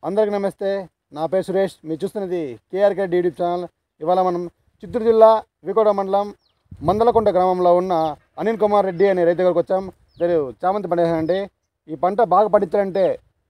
అందరికీ నమస్తే నా పేరు సురేష్ మీరు చూస్తున్నది కేఆర్కే యూట్యూబ్ ఛానల్ ఇవాళ మనం చిత్తూరు జిల్లా వికోట మండలం మందలకొండ గ్రామంలో ఉన్న అనిల్ కుమార్ రెడ్డి అనే రైతు దగ్గరకు వచ్చాం మీరు చామంతి పంట వేసానంటే ఈ పంట బాగా పండించాలంటే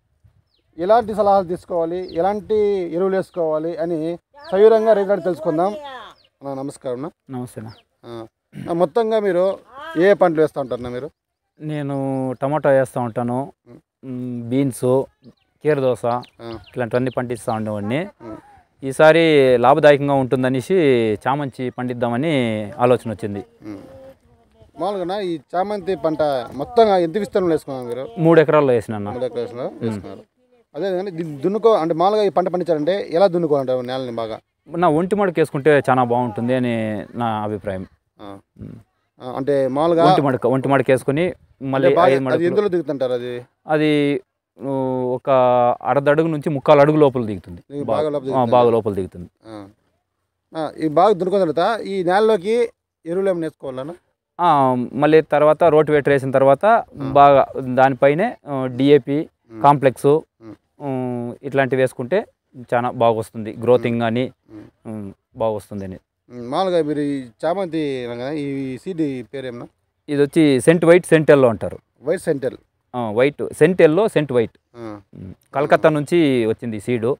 ఎలాంటి సలహాలు తీసుకోవాలి ఎలాంటి ఎరువులు వేసుకోవాలి అని సవివరంగా రైతు గారికి తెలుసుకుందాం అన్న, నమస్కారం అన్న. నమస్తేనా ఆ, ఆ, మొత్తంగా మీరు ఏ పంటలు వేస్తూ ఉంటారన్న మీరు నేను టమాటా వేస్తూ ఉంటాను మ్, బీన్స్ కీరదోస ఆ, ఇట్లాంటివన్నీ పండిస్తూ ఉండేవాడిని ఉమ్. ఈసారి లాభదాయకంగా ఉంటుందనేసి చామంతి పండిద్దామని ఆలోచన వచ్చింది ఉమ్. మామూలుగా ఈ చామంతి పంట మొత్తంగా ఎంత విస్తీర్ణంలో వేసుకున్నారు మీరు మూడు ఎకరాల్లో వేసిన మూడు ఎకరాల్లో వేసుకున్నారు అదే కానీ దీన్ని దున్నుకో అంటే మామూలుగా ఈ పంట పండించాలంటే ఎలా దున్నుకోవాలంటారు నేలని బాగా నా ఒంటి మడక వేసుకుంటే చాలా బాగుంటుంది అని నా అభిప్రాయం ఆ. ఉమ్. ఆ, అంటే మామూలుగా ఒంటి మడక ఒంటి మడక వేసుకుని అంటే మళ్ళీ బాగా- ఐదు అది మడకలు ఎందులో దిగుతుంటారు అది అది ఊ, ఒక అర్ధడుగు నుంచి ముక్కాలు అడుగు లోపల దిగుతుంది ఇది బాగా బాగా లోపల ఆ, దిగుతుందా? బాగా లోపల దిగుతుంది ఆ. ఆ, ఈ బాగా దున్నుకున్న తర్వాత ఈ నేలలోకి ఎరువులు ఏమైనా వేసుకోవాలన్నా ఆ, మళ్ళీ తర్వాత రోటి వేటర్ వేసిన తర్వాత బాగా దానిపైనే డిఏపి ఉమ్. కాంప్లెక్స్ ఉమ్. ఇట్లాంటివి వేసుకుంటే చాలా బాగా వస్తుంది గ్రోతింగ్ కానీ ఉమ్. బాగా వస్తుంది అని ఉమ్, మామూలుగా మీరు ఈ చామంతి అన్నారు కదా ఈ సీడ్ పేరు ఏమన్నా ఇది వచ్చి సెంట్ వైట్ సెంట్ ఎల్లో అంటారు వైట్ సెంటర్ ఆ, white scent yellow scent white ఉమ్. కలకత్తా నుంచి వచ్చింది ఈ సీడు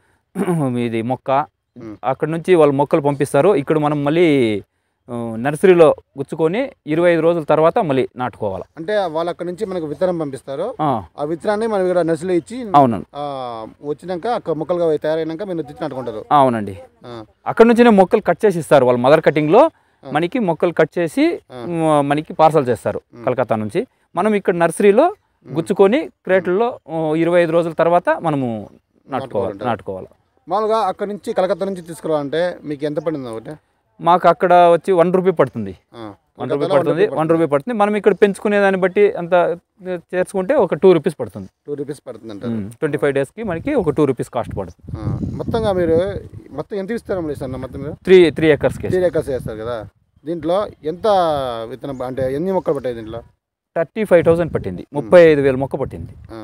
ఇది మొక్క ఉమ్. అక్కడ నుంచి వాళ్ళు మొక్కలు పంపిస్తారు ఇక్కడ మనం మళ్ళీ ఆ, నర్సరీలో గుచ్చుకొని ఇరవై ఐదు రోజుల తర్వాత మళ్ళీ నాటుకోవాలి అంటే వాళ్ళు అక్కడ నుంచి మనకు విత్తనం పంపిస్తారు ఆ, ఆ విత్తనాన్ని మనం ఇక్కడ నర్సులో ఇచ్చి అవును ఆ, వచ్చినాక అక్కడ మొక్కలుగా తయారైనాక మీరు తెచ్చి నాటుకుంటారు అవునండి ఆ, అక్కడ నుంచినే మొక్కలు కట్ చేసి ఇస్తారు వాళ్ళు మదర్ కటింగ్లో మనకి మొక్కలు కట్ చేసి మ- మనకి పార్సల్ చేస్తారు కలకత్తా నుంచి మనం ఇక్కడ నర్సరీలో గుచ్చుకొని క్రేట్లలో ఇరవై ఐదు రోజుల తర్వాత మనము నాటుకోవాలి నాటుకోవాలంటారు. నాటుకోవాలి మామూలుగా అక్కడ నుంచి కలకత్తా నుంచి తీసుకురావాలంటే మీకు ఎంత పడింది ఒకటి మాకు అక్కడ వచ్చి వన్ రూపీ పడుతుంది ఆ, వన్ రూపీ కలకత్తాలో పడుతుంది వన్ రూపీ పడుతుంది మనం ఇక్కడ పెంచుకునే దాన్ని బట్టి అంత చేర్చుకుంటే ఒక టూ రూపీస్ పడుతుంది టూ రూపీస్ పడుతుంది అంటారు ట్వంటీ ఫైవ్ డేస్కి మనకి ఒక టూ రూపీస్ కాస్ట్ పడుతుంది ఆ, మొత్తంగా మీరు మొత్తం ఎంత విస్తరం ఇస్తారు మొత్తం మీరు త్రీ త్రీ ఎకర్స్కి త్రీ ఎకర్స్ వేస్తారు కదా దీంట్లో ఎంత విత్తనం అంటే ఎన్ని మొక్కలు పట్టాయి దీంట్లో థర్టీ ఫైవ్ థౌసండ్ పట్టింది ముప్పై ఐదు వేల మొక్క పట్టింది ఆ.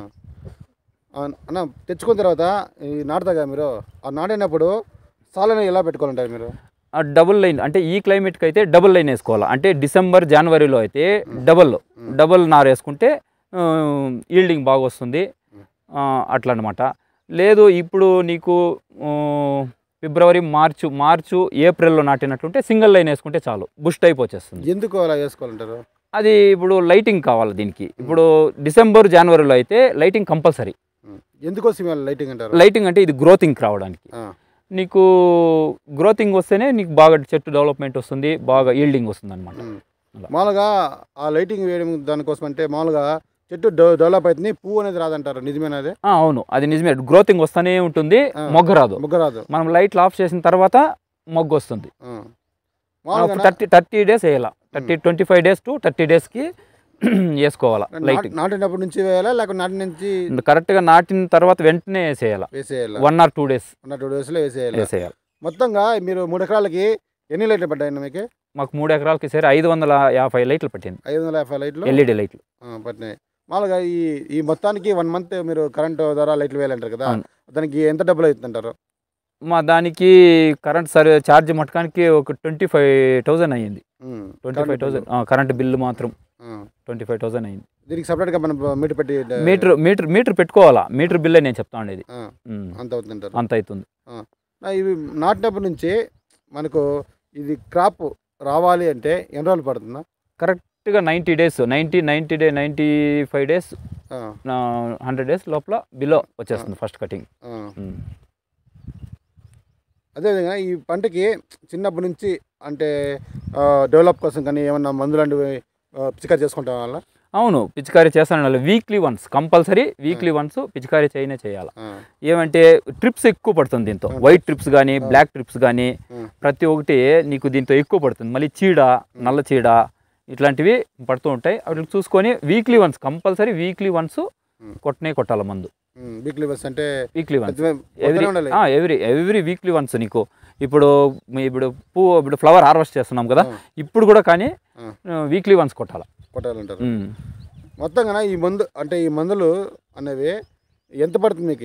ఆ, అన్న తెచ్చుకున్న తర్వాత ఈ నాటుతాగా మీరు ఆ నాటినప్పుడు సాలని ఎలా పెట్టుకోవాలంటారు మీరు ఆ డబుల్ లైన్ అంటే ఈ క్లైమేట్కి అయితే డబుల్ లైన్ వేసుకోవాలి అంటే డిసెంబర్ జనవరిలో అయితే డబుల్ డబుల్ నార్ వేసుకుంటే ఈల్డింగ్ బాగా వస్తుంది ఆ, అట్లా అనమాట లేదు ఇప్పుడు నీకు ఆ, ఫిబ్రవరి మార్చు మార్చు ఏప్రిల్లో నాటినట్లుంటే సింగిల్ లైన్ వేసుకుంటే చాలు బుష్ టైప్ వచ్చేస్తుంది ఎందుకు అలా వేసుకోవాలంటారు అది ఇప్పుడు లైటింగ్ కావాలి దీనికి ఇప్పుడు డిసెంబర్ జనవరిలో అయితే లైటింగ్ కంపల్సరీ ఉం. ఎందుకోసం ఇవాళ లైటింగ్ అంటారు లైటింగ్ అంటే ఇది గ్రోతింగ్ రావడానికి ఆ, నీకు గ్రోతింగ్ వస్తేనే నీకు బాగా చెట్టు డెవలప్మెంట్ వస్తుంది బాగా ఈల్డింగ్ వస్తుంది అనమాట ఉం. అలా. మామూలుగా ఆ లైటింగ్ వేయడం దానికోసం అంటే మామూలుగా చెట్టు డెవ- డెవలప్ అవుతుంది పువ్వు అనేది రాదంటారు నిజమేనది అవును అది నిజమే గ్రోతింగ్ వస్తూనే ఉంటుంది ఆ. మొగ్గ రాదు ముగ్గ రాదు మనం లైట్లు ఆఫ్ చేసిన తర్వాత మొగ్గు వస్తుంది ఆ. మామూలుగా థర్టీ థర్టీ డేస్ వేయాల thirty twenty five days to thirty డేస్కి వేసుకోవాలా నాటి- లైటింగ్ నాటినప్పటి నుంచి వేయాలా లేకపోతే నాటి నుంచి కరెక్ట్గా నాటిన తర్వాత వెంటనే వేసేయాల వేసేయాలా వన్ ఆర్ టూ డేస్ ఉన్న టూ డేస్లో వేసేయాలి వేసేయాలి మొత్తంగా మీరు మూడు ఎకరాలకి ఎన్ని లైట్లు పడ్డాయండి మీకు మాకు మూడు ఎకరాలకి సరే ఐదు వందల యాభై లైట్లు పట్టింది ఐదు వందల యాభై లైట్లు ఎల్ఈడి లైట్లు ఆ, పట్టినాయి మామూలుగా ఈ ఈ మొత్తానికి వన్ మంత్ మీరు కరెంట్ ద్వారా లైట్లు వేయాలంటారు కదా అవును. దానికి ఎంత డబ్బులు అవుతుందంటారు మా దానికి కరెంట్ సర్ ఛార్జ్ మట్టకానికి ఒక ట్వంటీ ఫైవ్ థౌజండ్ అయ్యింది um, twenty current five thousand current bill మాత్రం ఆ, ట్వంటీ ఫైవ్ థౌసండ్ అయింది దీనికి సపరేట్గా మనం మీటర్ పెట్టి మీటర్ మీటర్ మీటర్ పెట్టుకోవాలా మీటర్ బిల్లే నేను చెప్తా ఉండేది ఆ, ఉమ్, అంత అవుతుందంటారు అంత అవుతుంది ఆ, ఇవి నాటినప్పటి నుంచి మనకు ఇది క్రాప్ రావాలి అంటే ఎన్ని రోజులు పడుతుందా కరెక్ట్గా ninety days ninety ninety day ninety five days ఆ, హండ్రెడ్ డేస్ లోపల బిలో వచ్చేస్తుంది ఫస్ట్ కటింగ్ ఆ. అదేవిధంగా ఈ పంటకి చిన్నప్పటి నుంచి అంటే డెవలప్ కోసం కానీ ఏమన్నా మందులు లాంటివి పిచికారి చేసుకుంటాం వల్ల అవును పిచికారీ చేస్తాను weekly once compulsory weekly once పిచికారీ చేయనే చేయాలి ఏమంటే ట్రిప్స్ ఎక్కువ పడుతుంది దీంతో వైట్ ట్రిప్స్ కానీ బ్లాక్ ట్రిప్స్ కానీ Hmm. ప్రతి ఒక్కటి నీకు దీంతో ఎక్కువ పడుతుంది మళ్ళీ చీడ నల్ల చీడ ఇట్లాంటివి పడుతూ ఉంటాయి వాటిని చూసుకొని weekly once compulsory weekly once కొట్టనే కొట్టాలి మందు వీక్లీ బస్ అంటే వీక్లీ వన్స్ పెద్ద- ఎవ్రీ పెద్దనే ఉండాలి ఎవ్రీ ఎవ్రీ వీక్లీ వన్స్ నీకు ఇప్పుడు మీ ఇప్పుడు పువ్వు ఇప్పుడు ఫ్లవర్ హార్వెస్ట్ చేస్తున్నాం కదా ఆ. ఇప్పుడు కూడా కానీ ఆ. వీక్లీ వన్స్ కొట్టాలి కొట్టాలంటారు ఉమ్. మొత్తంగా ఈ మందు అంటే ఈ మందులు అనేవి ఎంత పడుతుంది మీకు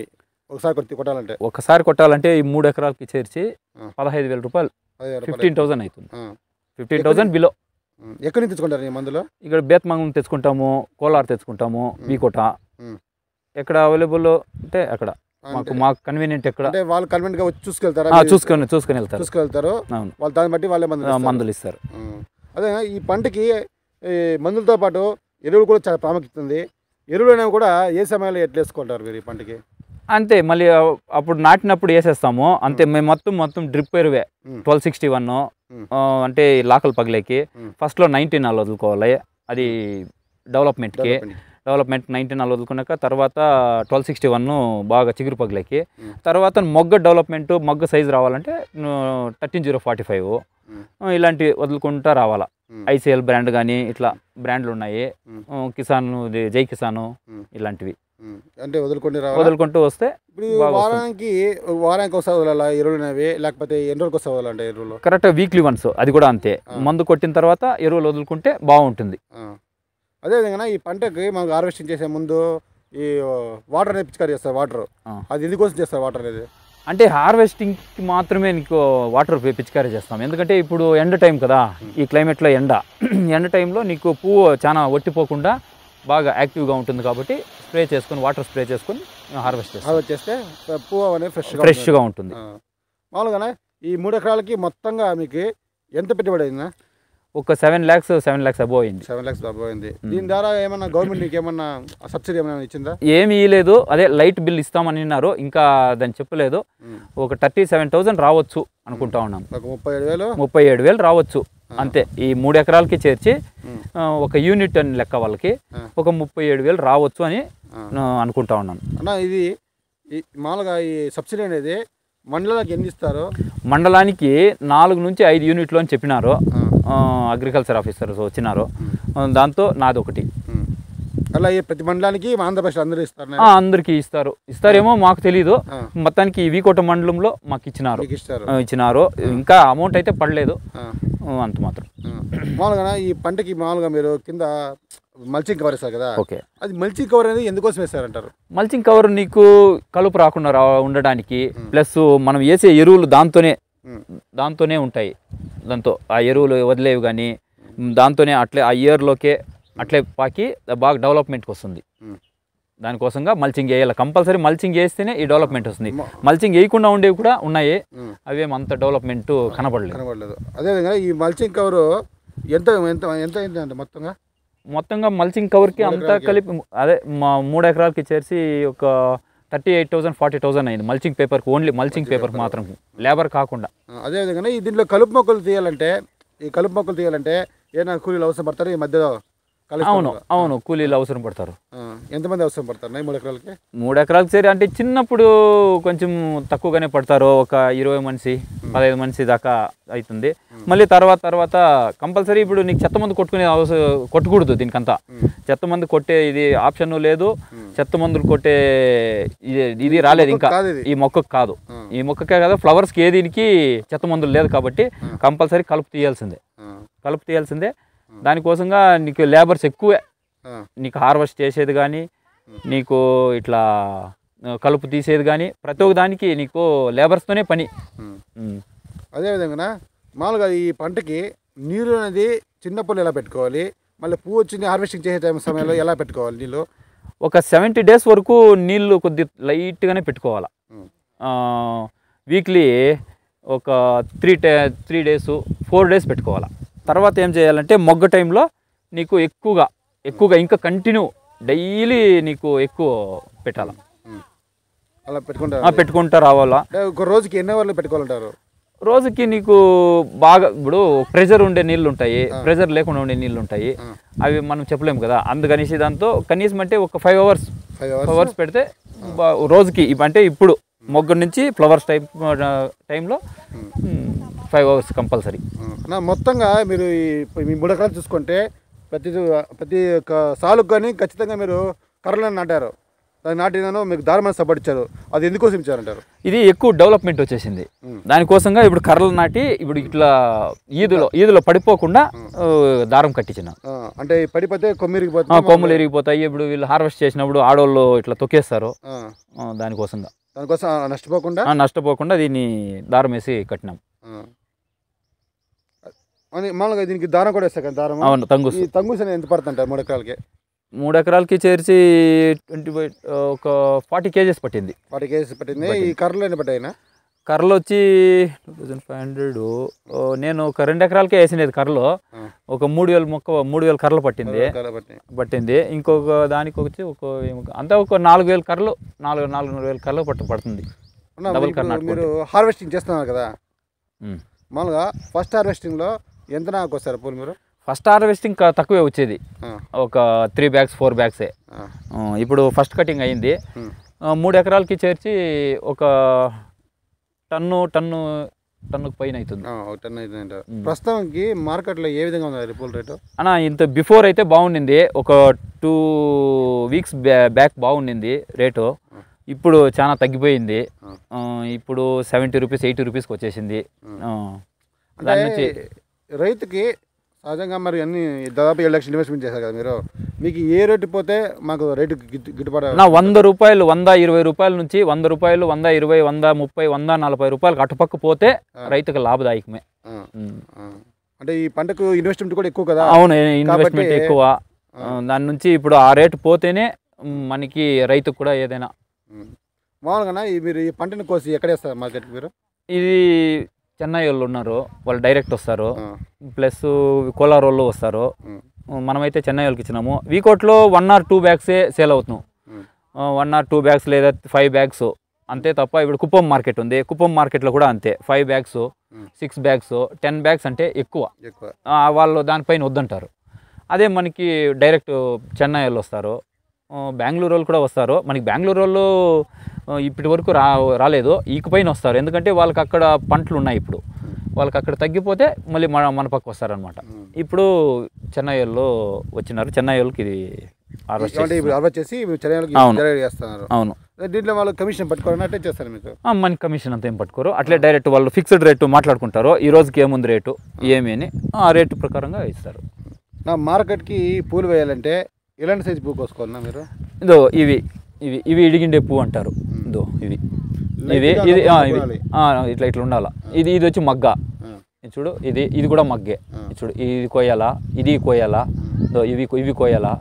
ఒకసారి కొట్టి కొట్టాలంటే ఒకసారి కొట్టాలంటే ఈ మూడు ఎకరాలకి చేర్చి ఆ. పదహైదు వేల రూపాయలు పదివేల రూపాయలు. ఫిఫ్టీన్ థౌసండ్ అవుతుంది ఆ. Fifteen thousand below um. ఎక్కడి నుంచి తెచ్చుకుంటారు ఈ మందులు ఇక్కడ బేత్మంగం తెచ్చుకుంటాము కోలార్ తెచ్చుకుంటాము బీకోట మ్. ఎక్కడ అవైలబుల్ అంటే అక్కడ మాకు అంటే- మాకు కన్వీనియంట్ ఎక్కడ అంటే వాళ్ళు కన్వెంట్ గా వచ్చి చూసుకెళ్తారా ఆ, మీరు చూసుకొని చూసుకొని వెళ్తారు చూసుకెళ్తారు అవును వాళ్ళు దాన్ని బట్టి వాళ్ళే మందులు ఆ, ఇస్తారు. మందులు ఇస్తారు ఉమ్. అదే ఈ పంటకి ఈ మందులతో పాటు ఎరువులు కూడా చాలా ప్రాముఖ్యత ఉంది ఎరువులు అనేవి కూడా ఏ సమయంలో ఎట్లా వేసుకుంటారు మీరు ఈ పంటకి అంతే మళ్ళీ ఆ- అప్పుడు నాటినప్పుడు వేసేస్తాము అంతే మేము మొత్తం మొత్తం డ్రిప్ ఎరువే మ్. ట్వెల్వ్ సిక్స్టీ వన్ మ్. అంటే ఈ లాకలు పగిలేకి మ్. ఫస్ట్లో నైన్టీన్ నాలుగు వదులుకోవాలి అది డెవలప్మెంట్కి డెవలప్మెంట్. డెవలప్మెంట్ నైన్టీన్ నాలుగు వదులుకున్నాక తర్వాత ట్వెల్వ్ సిక్స్టీ వన్ బాగా చిగురు పగిలేకి మ్. తర్వాత మొగ్గ డెవలప్మెంట్ మొగ్గ సైజు రావాలంటే థర్టీన్ జీరో ఫార్టీ ఫైవ్ మ్. ఇలాంటివి వదులుకుంటా రావాలా మ్. ఐసీఎల్ బ్రాండ్ కానీ ఇట్లా బ్రాండ్లు ఉన్నాయి మ్. ఆ, కిసాన్ ఇది జై కిసాను మ్. ఇలాంటివి ఉమ్. అంటే వదులుకొని రావాలి వదులుకుంటూ వస్తే ఇప్పుడు ఈ బాగా వస్తుంది. వారానికి వారానికి ఒకసారి వదలాలా ఎరువులు అనేవి లేకపోతే ఎన్ని రోజులకు ఒకసారి వదలాలంటే ఎరువులు కరెక్ట్ వీక్లీ వన్స్ అది కూడా అంతే ఆ. మందు కొట్టిన తర్వాత ఎరువులు వదులుకుంటే బాగుంటుంది ఆ. అదేవిధంగా ఈ పంటకి మనకు హార్వెస్టింగ్ చేసే ముందు ఈ వాటర్ అనేది పిచికారి చేస్తారు వాటర్ ఆ. అది ఎందుకోసం చేస్తారు వాటర్ అనేది అంటే హార్వెస్టింగ్కి మాత్రమే నీకు వాటర్ పిచికారీ చేస్తాం ఎందుకంటే ఇప్పుడు ఎండ టైం కదా ఈ క్లైమేట్లో ఎండ ఎండ టైంలో నీకు పువ్వు చాలా ఒట్టిపోకుండా బాగా యాక్టివ్గా ఉంటుంది కాబట్టి స్ప్రే చేసుకొని వాటర్ స్ప్రే చేసుకొని హార్వెస్ట్ చేస్తాం హార్వెస్ట్ చేస్తే పువ్వు అనేది ఫ్రెష్గా ఫ్రెష్గా ఉంటుంది మామూలుగానే ఈ మూడు ఎకరాలకి మొత్తంగా మీకు ఎంత పెట్టుబడి అయిందా ఒక seven lakhs seven lakhs above అయింది సెవెన్ ల్యాక్స్ అయింది దీని ద్వారా ఏమన్నా గవర్నమెంట్ నీకు ఏమన్నా సబ్సిడీ ఏమైనా ఇచ్చిందా ఏమీ ఇవ్వలేదు అదే లైట్ బిల్ ఇస్తామని అన్నారు ఇంకా దాన్ని చెప్పలేదు ఉమ్. ఒక థర్టీ సెవెన్ థౌసండ్ రావచ్చు అనుకుంటా ఉన్నాం ఒక ముప్పై ఏడు వేలు ముప్పై ఏడు వేలు రావచ్చు అంతే ఈ మూడు ఎకరాలకి చేర్చి ఉమ్. ఆ, ఒక యూనిట్ అని లెక్క వాళ్ళకి ఆ. ఒక ముప్పై ఏడు వేలు రావచ్చు అని ఆ. ఆ, అనుకుంటా ఉన్నాను అన్న ఇది ఈ మామూలుగా ఈ సబ్సిడీ అనేది మండలానికి ఎన్ని ఇస్తారు మండలానికి నాలుగు నుంచి ఐదు యూనిట్లు అని చెప్పినారు ఆ. అగ్రికల్చర్ ఆఫీసర్స్ వచ్చినారు ఆ, దాంతో నాది ఒకటి ఉమ్. అలా ఈ ప్రతి మండలానికి మా ఆంధ్రప్రదేశ్ అందరూ ఇస్తారు ఆ, అందరికీ ఇస్తారు ఇస్తారేమో మాకు తెలీదు ఆ. మొత్తానికి ఈ వీకోట మండలంలో మాకు ఇచ్చినారు మీకు ఇస్తారు ఆ, ఇచ్చినారు ఇంకా అమౌంట్ అయితే పడలేదు ఆ. ఆ, అంత మాత్రం ఆ. మామూలుగా ఈ పంటకి మామూలుగా మీరు కింద మల్చింగ్ కవర్ వేస్తారు కదా ఓకే అది మల్చింగ్ కవర్ అనేది ఎందుకోసం వేస్తారంటారు మల్చింగ్ కవర్ నీకు కలుపు రాకుండా రా ఉండడానికి ప్లస్ మనం వేసే ఎరువులు దాంతోనే ఉమ్. దాంతోనే ఉంటాయి దాంతో ఆ ఎరువులు వదిలేవి కానీ దాంతోనే అట్లే ఆ ఇయర్లోకే అట్లే పాకి బాగా డెవలప్మెంట్కి వస్తుంది ఉమ్. దానికోసంగా మల్చింగ్ వేయాలి కంపల్సరీ మల్చింగ్ వేస్తేనే ఈ డెవలప్మెంట్ వస్తుంది మ- మల్చింగ్ వేయకుండా ఉండేవి కూడా ఉన్నాయి ఉమ్. అవేం అంత డెవలప్మెంట్ కనపడలేదు కనబడలేదు అదేవిధంగా ఈ మల్చింగ్ కవరు ఎంత ఎంత ఎంత అయింది అంటే మొత్తంగా మొత్తంగా మల్చింగ్ కవర్కి మూడు అంతా ఎకరాలకి? కలిపి అదే మా మూడు ఎకరాలకి చేర్చి ఒక thirty eight thousand forty thousand అయింది మల్చింగ్ పేపర్కి ఓన్లీ మల్చింగ్ పేపర్కి మాత్రం లేబర్ కాకుండా ఆ, అదేవిధంగా ఈ దీంట్లో కలుపు మొక్కలు తీయాలంటే ఈ కలుపు మొక్కలు తీయాలంటే ఏమైనా కూలీలు అవసరం పడతారు ఈ మధ్యలో కలుస్తాం అవును కదా. అవును కూలీలు అవసరం పడతారు ఆ, ఎంతమంది అవసరం పడతారు ఈ మూడు ఎకరాలకి మూడు ఎకరాలకు చేరి అంటే చిన్నప్పుడు కొంచెం తక్కువగానే పడతారు ఒక ఇరవై మనిషి పదహైదు మనిషి దాకా అవుతుంది మళ్ళీ తర్వాత తర్వాత కంపల్సరీ ఇప్పుడు నీకు చెత్త మందు కొట్టుకునే అవసరం కొట్టకూడదు దీనికంతా చెత్త మందు కొట్టే ఇది ఆప్షన్ లేదు చెత్త మందులు కొట్టే ఇది ఇది రాలేదు ఇంకా కాదు ఇది ఈ మొక్కకు కాదు ఆ. ఈ మొక్కకే కదా ఫ్లవర్స్కి ఏ దీనికి చెత్త మందులు లేదు కాబట్టి కంపల్సరీ కలుపు తీయాల్సిందే ఆ, కలుపు తీయాల్సిందే దానికోసంగా నీకు లేబర్స్ ఎక్కువే ఆ, నీకు హార్వెస్ట్ చేసేది కానీ నీకు ఇట్లా ఆ, కలుపు తీసేది కానీ ప్రతి ఒక్క దానికి నీకు లేబర్స్తోనే పని ఉమ్. ఉమ్. అదేవిధంగా మామూలుగా ఈ పంటకి నీరు అనేది చిన్నప్పుడు ఎలా పెట్టుకోవాలి మళ్ళీ పువ్వు వచ్చి హార్వెస్టింగ్ చేసే టైం సమయంలో ఎలా పెట్టుకోవాలి నీళ్ళు ఒక సెవెంటీ డేస్ వరకు నీళ్ళు కొద్ది లైట్గానే పెట్టుకోవాలి ఉమ్. వీక్లీ ఒక three to three days four days పెట్టుకోవాలి తర్వాత ఏం చేయాలంటే మొగ్గ టైంలో నీకు ఎక్కువగా ఎక్కువగా ఇంకా కంటిన్యూ డైలీ నీకు ఎక్కువ పెట్టాలి ఉమ్. అలా పెట్టుకుంటారు ఆ, పెట్టుకుంటా రావాలా అంటే ఒక రోజుకి ఎన్ని అవర్లు పెట్టుకోవాలంటారు రోజుకి నీకు బాగా ఇప్పుడు ప్రెషర్ ఉండే నీళ్ళు ఉంటాయి ప్రెషర్ లేకుండా ఉండే నీళ్ళు ఉంటాయి ఆ. అవి మనం చెప్పలేము కదా అందుకనేసి దాంతో కనీసం అంటే ఒక five hours five five hours hours పెడితే బా- రోజుకి ఇప్ అంటే ఇప్పుడు మొగ్గ నుంచి ఫ్లవర్స్ టైప్ టైంలో ఫైవ్ అవర్స్ కంపల్సరీ నా మొత్తంగా మీరు ఈ మీ మూడు ఎకరాలు చూసుకుంటే ప్రతి ప్రతి ఒక్క సాలుకు కానీ ఖచ్చితంగా మీరు కర్రలను నాటారు దాన్ని నాటినాను మీకు దారుమైన సపోర్ట్ ఇచ్చారు అది ఎందుకోసం ఇచ్చారంటారు ఇది ఎక్కువ డెవలప్మెంట్ వచ్చేసింది ఉమ్. దానికోసంగా ఇప్పుడు కర్రలు నాటి ఇప్పుడు ఇట్లా ఈదులో ఈదులో పడిపోకుండా ఆ, దారం కట్టించిన ఆ, అంటే ఈ పడిపోతే ఆ, కొమ్మిరిగిపోతుంది కొమ్ములు ఎరిగిపోతాయి ఇప్పుడు వీళ్ళు హార్వెస్ట్ చేసినప్పుడు ఆడోళ్ళు ఇట్లా తొక్కేస్తారు ఆ, ఆ, దానికోసంగా దానికోసం ఆ నష్టపోకుండా ఆ, నష్టపోకుండా దీన్ని దారం వేసి కట్టినాం ఆ. అది మామూలుగా దీనికి దారం కూడా వేస్తాయి కదా దారం అవును తంగుస్ ఈ తంగుస్ అనేది ఎంత పడుతుంటారు మూడు ఎకరాలకి మూడు ఎకరాలకి చేర్చి ట్వంటీ ఫైవ్ ఒక ఫార్టీ కేజెస్ పట్టింది వాటి కేజీ పట్టింది ఈ కర్రలు ఎన్ని పట్టాయినా కర్రలు వచ్చి టూ థౌజండ్ ఫైవ్ హండ్రెడ్ నేను ఒక రెండు ఎకరాలకే వేసినది కర్రలు ఆ. ఒక మూడు వేల మొక్క మూడు వేల కర్రలు పట్టింది కర్రలు పట్టినాయి పట్టింది ఇంకొక దానికి వచ్చి ఒక ఏమో- అంతా ఒక నాలుగు వేల కర్రలు నాలుగు నాలుగున్నర వేల కర్రలు పట్టు పడుతుంది అన్న, డబుల్ ఇప్పుడు కర్ర మీరు హార్వెస్టింగ్ చేస్తున్నారు కదా ఉమ్. మామూలుగా ఫస్ట్ హార్వెస్టింగ్లో ఎంత నాకు వస్తారు పూలు మీరు ఫస్ట్ హార్వెస్టింగ్ కా- తక్కువే వచ్చేది ఆ, ఒక త్రీ బ్యాగ్స్ ఫోర్ బ్యాగ్సే ఆ, ఆ, ఇప్పుడు ఫస్ట్ కటింగ్ అయింది ఉమ్. ఆ, మూడు ఎకరాలకి చేర్చి ఒక టన్ను టన్ను టన్నుకు పైన అవుతుంది ఆ, ఒక టన్ అయితే అంటారు. ఉమ్. ప్రస్తుతానికి మార్కెట్లో ఏ విధంగా ఉంది పూల రేటు అన్న ఇంత బిఫోర్ అయితే బాగుండింది ఒక టూ వీక్స్ బ్యాక్ బాగుండింది రేటు ఇప్పుడు చాలా తగ్గిపోయింది ఆ. ఆ, ఇప్పుడు సెవెంటీ రూపీస్ ఎయిటీ రూపీస్కి వచ్చేసింది ఆ, అంటే దాని నుంచి రైతుకి సహజంగా మరి అన్ని దాదాపు ఏడు లక్షలు ఇన్వెస్ట్మెంట్ చేశారు కదా మీరు మీకు ఏ రేటు పోతే మాకు రేటు గిట్టు- గిట్టుబాటు నా వంద రూపాయలు వంద ఇరవై రూపాయల నుంచి వంద రూపాయలు వంద ఇరవై వంద ముప్పై వంద నలభై రూపాయలు అటుపక్క పోతే ఆ. రైతుకు లాభదాయకమే ఆ, ఉమ్. ఆ. అంటే ఈ పంటకు ఇన్వెస్ట్మెంట్ కూడా ఎక్కువ కదా అవును ఇన్వెస్ట్మెంట్ కాబట్టి- ఎక్కువ ఆ. ఆ, దాని నుంచి ఇప్పుడు ఆ రేటు పోతేనే మ్, మనకి రైతుకు కూడా ఏదైనా ఉమ్. మామూలుగా ఈ మీరు ఈ పంటను కోసి ఎక్కడ వేస్తారు మార్కెట్కి మీరు ఇది చెన్నై వాళ్ళు ఉన్నారు వాళ్ళు డైరెక్ట్ వస్తారు ఆ, ప్లస్ కోలార్ వాళ్ళు వస్తారు ఉమ్, మనమైతే చెన్నై వాళ్ళకి ఇచ్చినాము వీకోట్లో వన్ ఆర్ టూ బ్యాగ్సే సేల్ అవుతున్నాం um, one or two bags లేదా ఫైవ్ బ్యాగ్స్ అంతే తప్ప ఇప్పుడు కుప్పం మార్కెట్ ఉంది కుప్పం మార్కెట్లో కూడా అంతే five bags um. Six bags ten bags అంటే ఎక్కువ ఎక్కువ ఆ, వాళ్ళు దానిపైన వద్దంటారు అదే మనకి డైరెక్ట్ చెన్నై వాళ్ళు వస్తారు ఆ, బెంగళూరు వాళ్ళు కూడా వస్తారు మనకి బెంగళూరు వాళ్ళు ఆ, ఇప్పటి వరకు రా రాలేదు ఈకపైన వస్తారు ఎందుకంటే వాళ్ళకి అక్కడ పంటలు ఉన్నాయి ఇప్పుడు వాళ్ళకి అక్కడ తగ్గిపోతే మళ్ళీ మన మన పక్క వస్తారనమాట ఉమ్. ఇప్పుడు చెన్నై వాళ్ళు వచ్చినారు చెన్నై వాళ్ళకి ఇది హార్వెస్ట్ అంటే ఇప్పుడు హార్వెస్ట్ చేసి చెన్నైకి అవును. డెలివరీ చేస్తున్నారు అవును దీంట్లో వాళ్ళు కమిషన్ పట్టుకోవాలని అట్టే చేస్తారు మీకు ఆ, మన కమిషన్ అంతా ఏం పట్టుకోరు అట్లే డైరెక్ట్ వాళ్ళు ఫిక్స్డ్ రేటు మాట్లాడుకుంటారు ఈ రోజుకి ఏముంది రేటు ఏమి అని ఆ రేటు ప్రకారంగా ఇస్తారు నా మార్కెట్కి పూలు వేయాలంటే ఎలాంటి సైజు పువ్వు కోసుకోవాలన్నా మీరు ఇదో ఇవి ఇవి ఇవి ఇడిగిండే పువ్వు అంటారు ఇదో ఇవి ఇది లైట్గా ఇది ఆ, లోపలికి ఇవి పోవాలి. ఆ, ఇట్లా ఇట్లా ఉండాల ఇది ఇది వచ్చి మగ్గ ఆ, ఇది చూడు ఇది ఇది కూడా మగ్గే ఆ. ఇది చూడు ఇది కోయాలా ఇది కోయాలా ఇదో ఇవి కో- ఇవి కోయాలా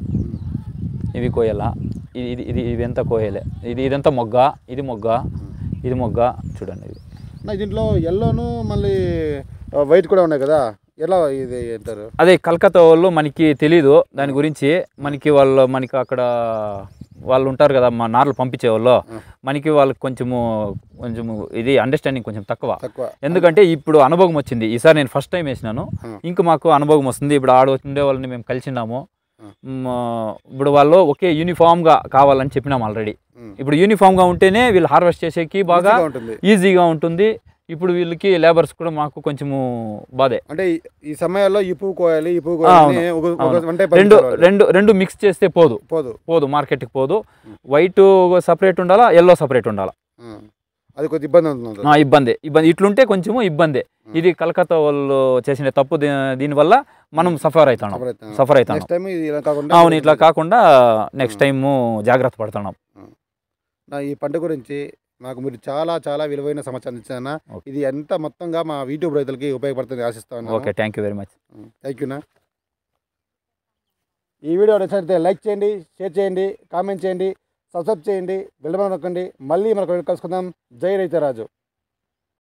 ఇవి కోయాలా ఇది ఇది ఇది ఇదంతా కోయలే ఇది ఇదంతా మొగ్గ ఇది మొగ్గ ఇది మొగ్గ చూడండి ఇది నా దీంట్లో ఎల్లోను మళ్ళీ వైట్ కూడా ఉన్నాయి కదా ఎలా ఇది అంటారు అదే కలకత్తా వాళ్ళు మనకి తెలీదు దాని గురించి మనకి వాళ్ళు మనకి అక్కడ వాళ్ళు ఉంటారు కదా మా నార్లు పంపించే వాళ్ళు మనకి వాళ్ళకి కొంచెము కొంచెము ఇది అండర్స్టాండింగ్ కొంచెం తక్కువ తక్కువ ఎందుకంటే ఇప్పుడు అనుభవం వచ్చింది ఈసారి నేను ఫస్ట్ టైం వేసినాను ఆ. ఇంక మాకు అనుభవం వస్తుంది ఇప్పుడు ఆడ ఉండే వాళ్ళని మేము కలిసినాము ఆ. మ్, ఇప్పుడు వాళ్ళు ఒకే యూనిఫామ్గా కావాలని చెప్పినాం ఆల్రెడీ ఉమ్. ఇప్పుడు యూనిఫామ్గా ఉంటేనే వీళ్ళు హార్వెస్ట్ చేసేకి బాగా ఈజీగా ఉంటుంది ఈజీగా ఉంటుంది ఇప్పుడు వీళ్ళకి లేబర్స్ కూడా మాకు కొంచెము బాధే అంటే ఈ- ఈ సమయాల్లో ఈ పువ్వు కోయాలి ఈ పువ్వు ఆ, కోయాలి అవును. ఒక- ఒక అవును. అంటే రెండు రెండు రెండు మిక్స్ చేస్తే పోదు పోదు పోదు మార్కెట్కి పోదు వైట్ సపరేట్ ఉండాలా ఎల్లో సపరేట్ ఉండాలా ఆ. అది కొద్ది ఇబ్బంది అవుతుంది ఆ, ఇబ్బంది ఇబ్బంది ఇట్లుంటే కొంచెము ఇబ్బంది ఇది కలకత్తా వాళ్ళు చేసిన తప్పు దీ- దీనివల్ల మనం సఫర్ అవుతున్నాం సఫర్ అవుతున్నాం నెక్స్ట్ టైం ఇది ఇలా కాకుండా అవును ఇట్లా కాకుండా నెక్స్ట్ టైం జాగ్రత్త పడుతున్నాం నా ఈ పంట గురించి మాకు మీరు చాలా చాలా విలువైన సమాచారం ఇచ్చారన్న ఓకే. ఇది ఎంత మొత్తంగా మా యూట్యూబ్ రైతులకి ఉపయోగపడుతుంది ఆశిస్తాను okay thank you very much thank యూనా ఈ వీడియో నచ్చినట్లయితే లైక్ చేయండి షేర్ చేయండి కామెంట్ చేయండి సబ్స్క్రైబ్ చేయండి బెల్ బటన్ నొక్కండి మళ్ళీ మనకు కలుసుకుందాం జై రైతరాజు